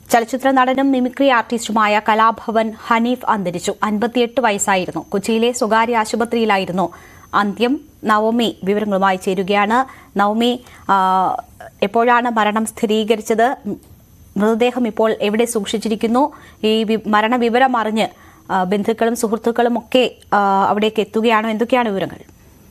ചലച്ചിത്ര നടനും മിമിക്രി ആർട്ടിസ്റ്റുമായ കലാഭവൻ ഹനീഫ് അന്തരിച്ചു അൻപത്തിയെട്ട് വയസ്സായിരുന്നു കൊച്ചിയിലെ സ്വകാര്യ ആശുപത്രിയിലായിരുന്നു അന്ത്യം നവമി വിവരങ്ങളുമായി ചേരുകയാണ് നവമി ആ, എപ്പോഴാണ് മരണം സ്ഥിരീകരിച്ചത് മൃതദേഹം ഇപ്പോൾ എവിടെ സൂക്ഷിച്ചിരിക്കുന്നു ഈ വി- മരണവിവരം അറിഞ്ഞ് ആ, ബന്ധുക്കളും സുഹൃത്തുക്കളും ഒക്കെ ആ, അവിടേക്ക് എത്തുകയാണോ എന്തൊക്കെയാണ് വിവരങ്ങൾ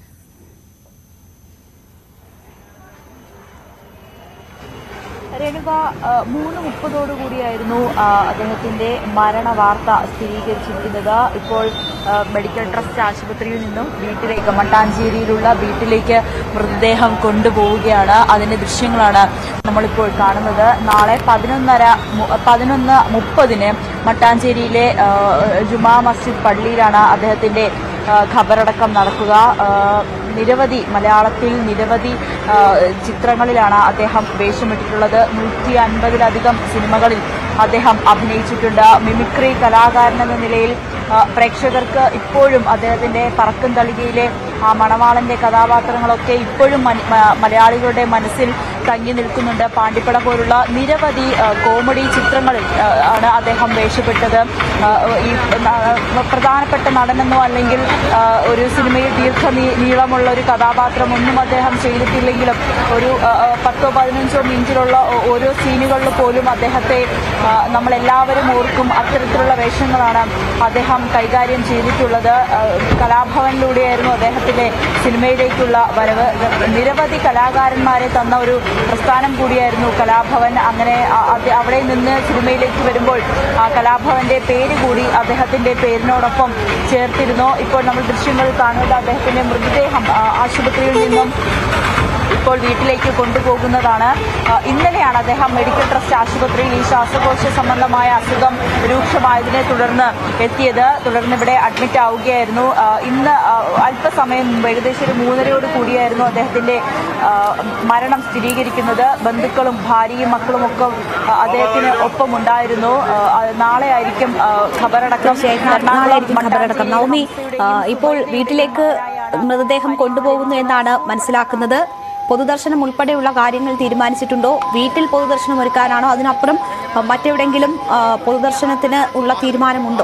രേണുക ആ, മൂന്ന് മുപ്പതോടുകൂടിയായിരുന്നു ആ, അദ്ദേഹത്തിന്റെ മരണ വാർത്ത സ്ഥിരീകരിച്ചിരിക്കുന്നത് ഇപ്പോൾ ആ, മെഡിക്കൽ ട്രസ്റ്റ് ആശുപത്രിയിൽ നിന്നും വീട്ടിലേക്ക് മട്ടാഞ്ചേരിയിലുള്ള വീട്ടിലേക്ക് മൃതദേഹം കൊണ്ടുപോവുകയാണ് അതിന്റെ ദൃശ്യങ്ങളാണ് നമ്മളിപ്പോൾ കാണുന്നത് നാളെ പതിനൊന്നര മു- പതിനൊന്ന് മുപ്പതിന് മട്ടാഞ്ചേരിയിലെ ആ, ജുമാ മസ്ജിദ് പള്ളിയിലാണ് അദ്ദേഹത്തിന്റെ ആ, ഖബറടക്കം നടക്കുക ആ, നിരവധി മലയാളത്തിൽ നിരവധി ആ, ചിത്രങ്ങളിലാണ് അദ്ദേഹം വേഷമിട്ടിട്ടുള്ളത് നൂറ്റി അൻപതിലധികം സിനിമകളിൽ അദ്ദേഹം അഭിനയിച്ചിട്ടുണ്ട് മിമിക്രി കലാകാരൻ എന്ന നിലയിൽ ആ, പ്രേക്ഷകർക്ക് ഇപ്പോഴും അദ്ദേഹത്തിന്റെ പറക്കും തളികയിലെ ആ മണവാളന്റെ കഥാപാത്രങ്ങളൊക്കെ ഇപ്പോഴും മന- മ- മലയാളികളുടെ മനസ്സിൽ തങ്ങി നിൽക്കുന്നുണ്ട് പാണ്ടിപ്പട പോലുള്ള നിരവധി ആ, കോമഡി ചിത്രങ്ങളിൽ ആ, ആണ് അദ്ദേഹം വേഷപ്പെട്ടത് ആ, ഈ ആ, പ്രധാനപ്പെട്ട നടനെന്നോ അല്ലെങ്കിൽ ആ, ഒരു സിനിമയിൽ ദീർഘ നീ- നീളമുള്ള ഒരു കഥാപാത്രം ഒന്നും അദ്ദേഹം ചെയ്തിട്ടില്ലെങ്കിലും ഒരു ആ, ആ, പത്തോ പതിനഞ്ചോ മിനിറ്റിലുള്ള ഓ- ഓരോ സീനുകളിൽ പോലും അദ്ദേഹത്തെ ആ, നമ്മളെല്ലാവരും ഓർക്കും അത്തരത്തിലുള്ള വേഷങ്ങളാണ് അദ്ദേഹം കൈകാര്യം ചെയ്തിട്ടുള്ളത് ആ, കലാഭവനിലൂടെയായിരുന്നു അദ്ദേഹത്തിന്റെ സിനിമയിലേക്കുള്ള വരവ് നിരവധി കലാകാരന്മാരെ തന്ന ഒരു പ്രസ്ഥാനം കൂടിയായിരുന്നു കലാഭവൻ അങ്ങനെ ആ, അത് അവിടെ നിന്ന് സിനിമയിലേക്ക് വരുമ്പോൾ ആ കലാഭവന്റെ പേര് കൂടി അദ്ദേഹത്തിന്റെ പേരിനോടൊപ്പം ചേർത്തിരുന്നു ഇപ്പോൾ നമ്മൾ ദൃശ്യങ്ങൾ കാണുന്നത് അദ്ദേഹത്തിന്റെ മൃതദേഹം ആ, ആശുപത്രിയിൽ നിന്നും ഇപ്പോൾ വീട്ടിലേക്ക് കൊണ്ടുപോകുന്നതാണ് ആ, ഇന്നലെയാണ് അദ്ദേഹം മെഡിക്കൽ ട്രസ്റ്റ് ആശുപത്രിയിൽ ഈ ശ്വാസകോശ സംബന്ധമായ അസുഖം രൂക്ഷമായതിനെ തുടർന്ന് എത്തിയത് തുടർന്ന് ഇവിടെ അഡ്മിറ്റ് ആവുകയായിരുന്നു ആ, ഇന്ന് ആ, അല്പസമയം മുമ്പ് ഏകദേശം ഒരു മൂന്നരയോട് കൂടിയായിരുന്നു അദ്ദേഹത്തിന്റെ ആ, മരണം സ്ഥിരീകരിക്കുന്നത് ബന്ധുക്കളും ഭാര്യയും മക്കളും ഒക്കെ ആ, അദ്ദേഹത്തിന് ഒപ്പം ഉണ്ടായിരുന്നു ആ, ആ, നാളെ ആയിരിക്കും ആ, ഖബറടക്കം നാളെയായിരിക്കും ഖബറടക്കം നവമി ആ, ഇപ്പോൾ വീട്ടിലേക്ക് മൃതദേഹം കൊണ്ടുപോകുന്നു എന്നാണ് മനസ്സിലാക്കുന്നത് പൊതുദർശനം ഉൾപ്പെടെയുള്ള കാര്യങ്ങൾ തീരുമാനിച്ചിട്ടുണ്ടോ വീട്ടിൽ പൊതുദർശനം ഒരുക്കാനാണോ അതിനപ്പുറം ആ, മറ്റെവിടെങ്കിലും ആ, പൊതുദർശനത്തിന് ഉള്ള തീരുമാനമുണ്ടോ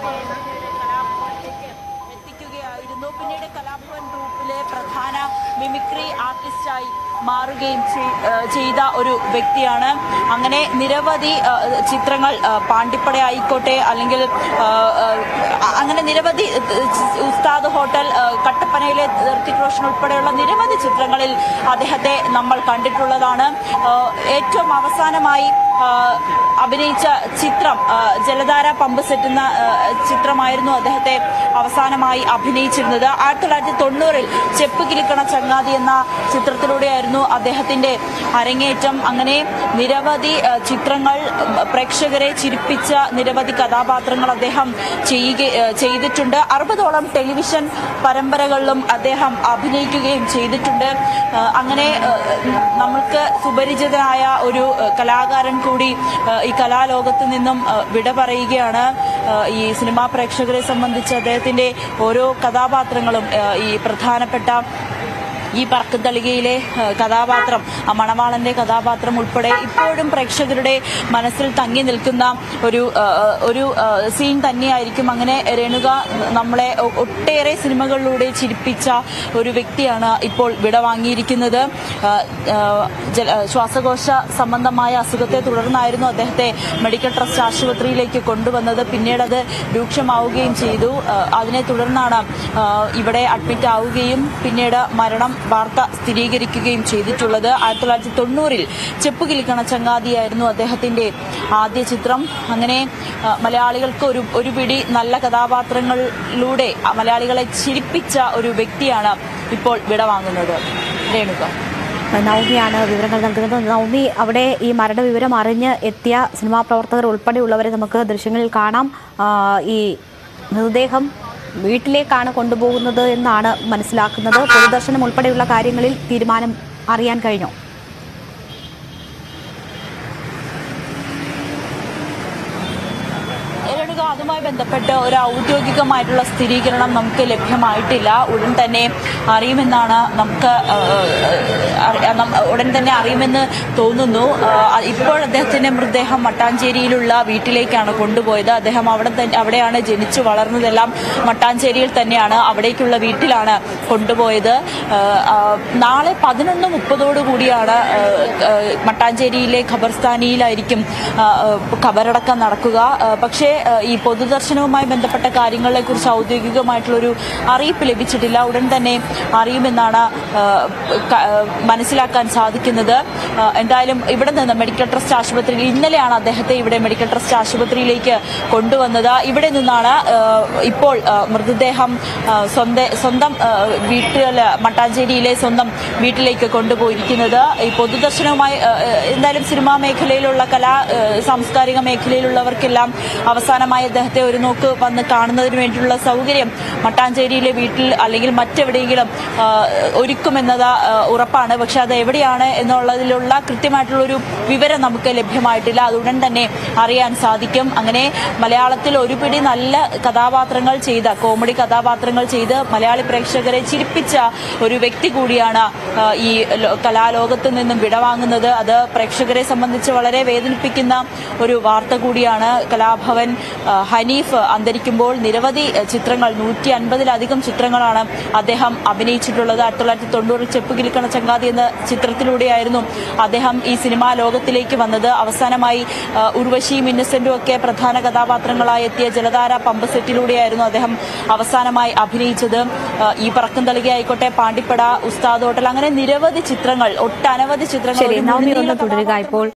എത്തിക്കുകയായിരുന്നു പിന്നീട് കലാഭവൻ ഗ്രൂപ്പിലെ പ്രധാന മിമിക്രി ആർട്ടിസ്റ്റായി മാറുകയും ചെയ്- ഏഹ് ചെയ്ത ഒരു വ്യക്തിയാണ് അങ്ങനെ നിരവധി ഏഹ് ചിത്രങ്ങൾ ഏഹ് പാണ്ടിപ്പട ആയിക്കോട്ടെ അല്ലെങ്കിൽ ഏഹ് ഏഹ് അങ്ങനെ നിരവധി ഏഹ് ഉസ്താദ് ഹോട്ടൽ ഏഹ് കട്ടപ്പനയിലെ ഋത്തിക് റോഷൻ ഉൾപ്പെടെയുള്ള നിരവധി ചിത്രങ്ങളിൽ അദ്ദേഹത്തെ നമ്മൾ കണ്ടിട്ടുള്ളതാണ് ഏഹ് ഏറ്റവും അവസാനമായി ഏഹ് അഭിനയിച്ച ചിത്രം ഏഹ് ജലധാര പമ്പ് സെറ്റ് എന്ന ഏഹ് ചിത്രമായിരുന്നു അദ്ദേഹത്തെ അവസാനമായി അഭിനയിച്ചിരുന്നത് ആയിരത്തി തൊള്ളായിരത്തി തൊണ്ണൂറിൽ ചെപ്പ് കിലിക്കണ ചങ്ങാതി എന്ന ചിത്രത്തിലൂടെയായിരുന്നു അദ്ദേഹത്തിന്റെ അരങ്ങേറ്റം അങ്ങനെ നിരവധി ഏഹ് ചിത്രങ്ങൾ ഉം, പ്രേക്ഷകരെ ചിരിപ്പിച്ച നിരവധി കഥാപാത്രങ്ങൾ അദ്ദേഹം ചെയ്യുക ഏഹ് ചെയ്തിട്ടുണ്ട് അറുപതോളം ടെലിവിഷൻ പരമ്പരകളിലും അദ്ദേഹം അഭിനയിക്കുകയും ചെയ്തിട്ടുണ്ട് ഏഹ് അങ്ങനെ ഏഹ് നമുക്ക് സുപരിചിതനായ ഒരു ഏഹ് കലാകാരൻ കൂടി ഏഹ് ഈ കലാലോകത്ത് നിന്നും ഏഹ് വിട പറയുകയാണ് ഏഹ് ഈ സിനിമാ പ്രേക്ഷകരെ സംബന്ധിച്ച് അദ്ദേഹത്തിന്റെ ഓരോ കഥാപാത്രങ്ങളും ഏഹ് ഈ പ്രധാനപ്പെട്ട ഈ പറക്കുതളികയിലെ ഏഹ്, കഥാപാത്രം ആ മണവാളന്റെ കഥാപാത്രം ഉൾപ്പെടെ ഇപ്പോഴും പ്രേക്ഷകരുടെ മനസ്സിൽ തങ്ങി നിൽക്കുന്ന ഒരു ഏഹ്, ഒരു ഏഹ്, സീൻ തന്നെയായിരിക്കും അങ്ങനെ രേണുക നമ്മളെ ഒ- ഒട്ടേറെ സിനിമകളിലൂടെ ചിരിപ്പിച്ച ഒരു വ്യക്തിയാണ് ഇപ്പോൾ വിടവാങ്ങിയിരിക്കുന്നത് ഏഹ്, ഏഹ്, ജല- ഏഹ്, ശ്വാസകോശ സംബന്ധമായ അസുഖത്തെ തുടർന്നായിരുന്നു അദ്ദേഹത്തെ മെഡിക്കൽ ട്രസ്റ്റ് ആശുപത്രിയിലേക്ക് കൊണ്ടുവന്നത് പിന്നീട് അത് രൂക്ഷമാവുകയും ചെയ്തു ഏഹ്, അതിനെ തുടർന്നാണ് ഏഹ്, ഇവിടെ അഡ്മിറ്റ് ആവുകയും പിന്നീട് മരണം വാർത്ത സ്ഥിരീകരിക്കുകയും ചെയ്തിട്ടുള്ളത് ആയിരത്തി തൊള്ളായിരത്തി തൊണ്ണൂറിൽ ചെപ്പ് കിലിക്കണ ചങ്ങാതിയായിരുന്നു അദ്ദേഹത്തിന്റെ ആദ്യ ചിത്രം അങ്ങനെ ആ, മലയാളികൾക്ക് ഒരു ഒരു പിടി നല്ല കഥാപാത്രങ്ങളിലൂടെ ആ മലയാളികളെ ചിരിപ്പിച്ച ഒരു വ്യക്തിയാണ് ഇപ്പോൾ വിടവാങ്ങുന്നത് രേണുക നവമിയാണ് വിവരങ്ങൾ നൽകുന്നത് നവമി അവിടെ ഈ മരണവിവരം അറിഞ്ഞ് എത്തിയ സിനിമാ പ്രവർത്തകർ ഉൾപ്പെടെയുള്ളവരെ നമുക്ക് ദൃശ്യങ്ങളിൽ കാണാം ആ, ഈ മൃതദേഹം വീട്ടിലേക്കാണ് കൊണ്ടുപോകുന്നത് എന്നാണ് മനസ്സിലാക്കുന്നത് പൊതുദർശനം ഉൾപ്പെടെയുള്ള കാര്യങ്ങളിൽ തീരുമാനം അറിയാൻ കഴിഞ്ഞോ രേണുക അതുമായി ബന്ധപ്പെട്ട് ഒരു ഔദ്യോഗികമായിട്ടുള്ള സ്ഥിരീകരണം നമുക്ക് ലഭ്യമായിട്ടില്ല ഉടൻ തന്നെ അറിയുമെന്നാണ് നമുക്ക് ആ, അറി- നം- ഉടൻ തന്നെ അറിയുമെന്ന് തോന്നുന്നു ആ, ഇപ്പോൾ അദ്ദേഹത്തിന്റെ മൃതദേഹം മട്ടാഞ്ചേരിയിലുള്ള വീട്ടിലേക്കാണ് കൊണ്ടുപോയത് അദ്ദേഹം അവിടെ തന്നെ അവിടെയാണ് ജനിച്ചു വളർന്നതെല്ലാം മട്ടാഞ്ചേരിയിൽ തന്നെയാണ് അവിടേക്കുള്ള വീട്ടിലാണ് കൊണ്ടുപോയത് ആ, ആ, നാളെ പതിനൊന്ന് മുപ്പതോടു കൂടിയാണ് ആ, ആ, മട്ടാഞ്ചേരിയിലെ ഖബർസ്ഥാനിയിലായിരിക്കും ആ, ആ, ഖബറടക്കം നടക്കുക ആ, പക്ഷേ ആ, ഈ പൊതുദർശനവുമായി ബന്ധപ്പെട്ട കാര്യങ്ങളെ കുറിച്ച് ഔദ്യോഗികമായിട്ടുള്ളൊരു അറിയിപ്പ് ലഭിച്ചിട്ടില്ല ഉടൻ തന്നെ അറിയുമെന്നാണ് ആ, ക- ആ, മനസ്സിലാക്കാൻ സാധിക്കുന്നത് ആ, എന്തായാലും ഇവിടെ നിന്ന് മെഡിക്കൽ ട്രസ്റ്റ് ആശുപത്രിയിൽ ഇന്നലെയാണ് അദ്ദേഹത്തെ ഇവിടെ മെഡിക്കൽ ട്രസ്റ്റ് ആശുപത്രിയിലേക്ക് കൊണ്ടുവന്നത് ഇവിടെ നിന്നാണ് ആ, ഇപ്പോൾ ആ, മൃതദേഹം ആ, സ്വന്തം സ്വന്തം ആ, വീട്ടിൽ മട്ടാഞ്ചേരിയിലെ സ്വന്തം വീട്ടിലേക്ക് കൊണ്ടുപോയിരിക്കുന്നത് ഈ പൊതുദർശനവുമായി ആ, ആ, എന്തായാലും സിനിമാ മേഖലയിലുള്ള കലാ ആ, സാംസ്കാരിക മേഖലയിലുള്ളവർക്കെല്ലാം അവസാനമായി അദ്ദേഹത്തെ ഒരു നോക്ക് വന്ന് കാണുന്നതിന് വേണ്ടിയുള്ള സൗകര്യം മട്ടാഞ്ചേരിയിലെ വീട്ടിൽ അല്ലെങ്കിൽ മറ്റെവിടെയെങ്കിലും ആ, ഒരുക്കുമെന്നത് ആ, ഉറപ്പാണ് പക്ഷെ അത് എവിടെയാണ് എന്നുള്ളതിലുള്ള കൃത്യമായിട്ടുള്ള ഒരു വിവരം നമുക്ക് ലഭ്യമായിട്ടില്ല അത് ഉടൻ തന്നെ അറിയാൻ സാധിക്കും അങ്ങനെ മലയാളത്തിൽ ഒരു പിടി നല്ല കഥാപാത്രങ്ങൾ ചെയ്ത കോമഡി കഥാപാത്രങ്ങൾ ചെയ്ത് മലയാളി പ്രേക്ഷകരെ ചിരിപ്പിച്ച ഒരു വ്യക്തി കൂടിയാണ് ആ, ഈ ലോ- കലാലോകത്ത് നിന്നും വിടവാങ്ങുന്നത് അത് പ്രേക്ഷകരെ സംബന്ധിച്ച് വളരെ വേദനിപ്പിക്കുന്ന ഒരു വാർത്ത കൂടിയാണ് കലാഭവൻ ആ, ഹനീഫ് അന്തരിക്കുമ്പോൾ നിരവധി ആ, ചിത്രങ്ങൾ നൂറ്റി അൻപതിലധികം ചിത്രങ്ങളാണ് അദ്ദേഹം അഭിനയിച്ചിട്ടുള്ളത് ആയിരത്തി തൊള്ളായിരത്തി തൊണ്ണൂറിൽ ചെപ്പ് കിലിക്കണ ചങ്ങാതി എന്ന ചിത്രത്തിലൂടെയായിരുന്നു അദ്ദേഹം ഈ സിനിമാ ലോകത്തിലേക്ക് വന്നത് അവസാനമായി ആ, ഉർവശിയും ഇന്നസെന്റും ഒക്കെ പ്രധാന കഥാപാത്രങ്ങളായി എത്തിയ ജലധാര പമ്പ് സെറ്റിലൂടെയായിരുന്നു അദ്ദേഹം അവസാനമായി അഭിനയിച്ചത് ആ, ഈ പറക്കും തളിക ആയിക്കോട്ടെ പാണ്ടിപ്പട ഉസ്താദ് ഹോട്ടൽ അങ്ങനെ നിരവധി ചിത്രങ്ങൾ ഒട്ടനവധി ചിത്രങ്ങൾ ശരി ഒരു നവമി മുഴുനീള ഒന്ന് തുടരുക ഇപ്പോൾ